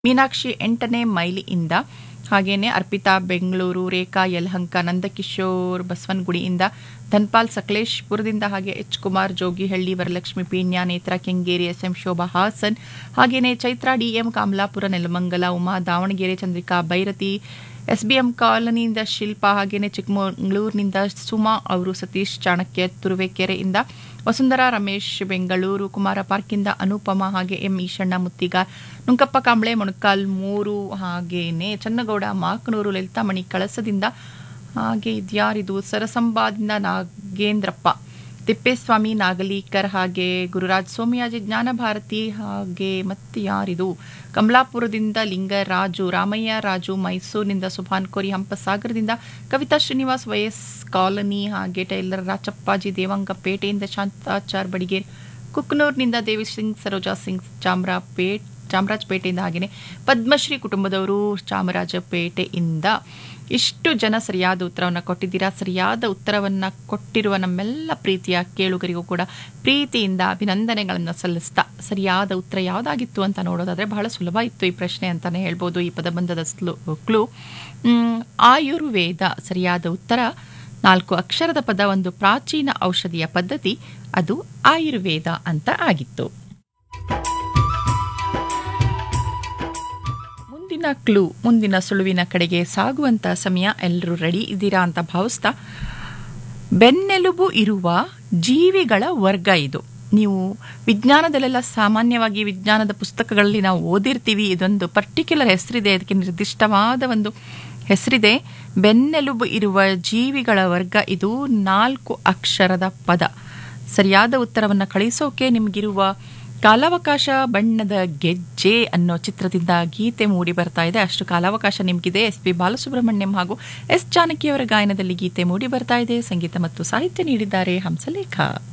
ಮೀನಾಕ್ಷಿ ಎಂಟನೇ ಮೈಲಿಯಿಂದ ಹಾಗೇನೆ ಅರ್ಪಿತಾ ಬೆಂಗಳೂರು ರೇಖಾ ಯಲಹಂಕ ನಂದಕಿಶೋರ್ ಬಸವನಗುಡಿಯಿಂದ ಧನ್ಪಾಲ್ ಸಕಲೇಶ್ಪುರದಿಂದ ಹಾಗೆ H Kumar Jogihalli Varalakshmi Peenya Netra Kengeri S M Shobha Hassan ಹಾಗೇನೆ ಚೈತ್ರಾ ಡಿಎಂ ಕಾಮಲಾಪುರ ನೆಲಮಂಗಲ ಉಮಾ ದಾವಣಗೆರೆ ಚಂದ್ರಿಕಾ ಬೈರತಿ ಎಸ್ಬಿಎಂ ಕಾಲನಿಯಿಂದ ಶಿಲ್ಪ ಹಾಗೇನೆ ಚಿಕ್ಕಮಗಳೂರಿನಿಂದ ಸುಮಾ ಅವರು ಸತೀಶ್ ಚಾಣಕ್ಯ ತುರುವೇಕೆರೆಯಿಂದ ವಸುಂಧರಾ ರಮೇಶ್ ಬೆಂಗಳೂರು ಕುಮಾರ ಪಾರ್ಕಿಂದ ಅನುಪಮ ಹಾಗೆ ಎಂ ಈಶಣ್ಣ ಮುತ್ತಿಗ ನುಂಕಪ್ಪ ಕಾಂಬ್ಳೆ ಮೊಣಕಾಲ್ ಮೂರು ಹಾಗೇನೆ ಚನ್ನಗೌಡ ಮಾಕನೂರು ಲಲಿತಾಮಣಿ ಕಳಸದಿಂದ ಹಾಗೆ ಇದ್ಯಾರಿದು ಸರಸಂಬಾದಿಂದ ನಾಗೇಂದ್ರಪ್ಪ ತಿಪ್ಪೇಸ್ವಾಮಿ ನಾಗಲೀಕರ್ ಹಾಗೆ ಗುರುರಾಜ್ ಸೋಮಯಾಜಿ ಜ್ಞಾನಭಾರತಿ ಹಾಗೆ ಮತ್ತೆ ಯಾರಿದು ಕಮಲಾಪುರದಿಂದ ಲಿಂಗರಾಜು ರಾಮಯ್ಯ ರಾಜು ಮೈಸೂರಿನಿಂದ ಸುಭಾನ್ ಕೋರಿ ಹಂಪಸಾಗರದಿಂದ ಕವಿತಾ ಶ್ರೀನಿವಾಸ್ ವೈಎಸ್ ಕಾಲನಿ ಹಾಗೆ ಟೈಲರ್ ರಾಚಪ್ಪಾಜಿ ದೇವಂಗಪೇಟೆಯಿಂದ ಶಾಂತಾಚಾರ್ ಬಡಿಗೇರ್ ಕುಕ್ನೂರ್ನಿಂದ ದೇವಿ ಸಿಂಗ್ ಸರೋಜಾ ಸಿಂಗ್ ಚಾಮರಾಪೇಟ್ ಚಾಮರಾಜಪೇಟೆಯಿಂದ ಹಾಗೆಯೇ ಪದ್ಮಶ್ರೀ ಕುಟುಂಬದವರು ಚಾಮರಾಜಪೇಟೆಯಿಂದ ಇಷ್ಟು ಜನ ಸರಿಯಾದ ಉತ್ತರವನ್ನು ಕೊಟ್ಟಿದ್ದೀರಾ ಸರಿಯಾದ ಉತ್ತರವನ್ನು ಕೊಟ್ಟಿರುವ ನಮ್ಮೆಲ್ಲ ಪ್ರೀತಿಯ ಕೇಳುಗರಿಗೂ ಕೂಡ ಪ್ರೀತಿಯಿಂದ ಅಭಿನಂದನೆಗಳನ್ನು ಸಲ್ಲಿಸ್ತಾ ಸರಿಯಾದ ಉತ್ತರ ಯಾವುದಾಗಿತ್ತು ಅಂತ ನೋಡೋದಾದ್ರೆ ಬಹಳ ಸುಲಭ ಇತ್ತು ಈ ಪ್ರಶ್ನೆ ಅಂತಾನೆ ಹೇಳ್ಬೋದು ಈ ಪದಬಂಧದ ಸ್ಲು ಕ್ಲೂ ಮ್, ಆಯುರ್ವೇದ ಸರಿಯಾದ ಉತ್ತರ ನಾಲ್ಕು ಅಕ್ಷರದ ಪದ ಒಂದು ಪ್ರಾಚೀನ ಔಷಧಿಯ ಪದ್ಧತಿ ಅದು ಆಯುರ್ವೇದ ಅಂತ ಆಗಿತ್ತು ಮುಂದಿನ ಕ್ಲೂ ಮುಂದಿನ ಸುಳುವಿನ ಕಡೆಗೆ ಸಾಗುವಂತ ಸಮಯ ಎಲ್ಲರೂ ರೆಡಿ ಇದ್ದೀರಾ ಅಂತ ಭಾವಿಸ್ತಾ ಬೆನ್ನೆಲುಬು ಇರುವ ಜೀವಿಗಳ ವರ್ಗ ಇದು ನೀವು ವಿಜ್ಞಾನದಲ್ಲೆಲ್ಲ ಸಾಮಾನ್ಯವಾಗಿ ವಿಜ್ಞಾನದ ಪುಸ್ತಕಗಳಲ್ಲಿ ನಾವು ಓದಿರ್ತೀವಿ ಇದೊಂದು ಪರ್ಟಿಕ್ಯುಲರ್ ಹೆಸರಿದೆ ಅದಕ್ಕೆ ನಿರ್ದಿಷ್ಟವಾದ ಒಂದು ಹೆಸರಿದೆ ಬೆನ್ನೆಲುಬು ಇರುವ ಜೀವಿಗಳ ವರ್ಗ ಇದು ನಾಲ್ಕು ಅಕ್ಷರದ ಪದ ಸರಿಯಾದ ಉತ್ತರವನ್ನು ಕಳಿಸೋಕೆ ನಿಮಗಿರುವ ಕಾಲಾವಕಾಶ ಬಣ್ಣದ ಗೆಜ್ಜೆ ಅನ್ನೋ ಚಿತ್ರದಿಂದ ಗೀತೆ ಮೂಡಿ ಬರ್ತಾ ಇದೆ ಅಷ್ಟು ಕಾಲಾವಕಾಶ ನಿಮಗಿದೆ ಎಸ್ ಪಿ ಬಾಲಸುಬ್ರಹ್ಮಣ್ಯಂ ಹಾಗೂ ಎಸ್ ಜಾನಕಿಯವರ ಗಾಯನದಲ್ಲಿ ಗೀತೆ ಮೂಡಿ ಬರ್ತಾ ಇದೆ ಸಂಗೀತ ಮತ್ತು ಸಾಹಿತ್ಯ ನೀಡಿದ್ದಾರೆ ಹಂಸಲೇಖ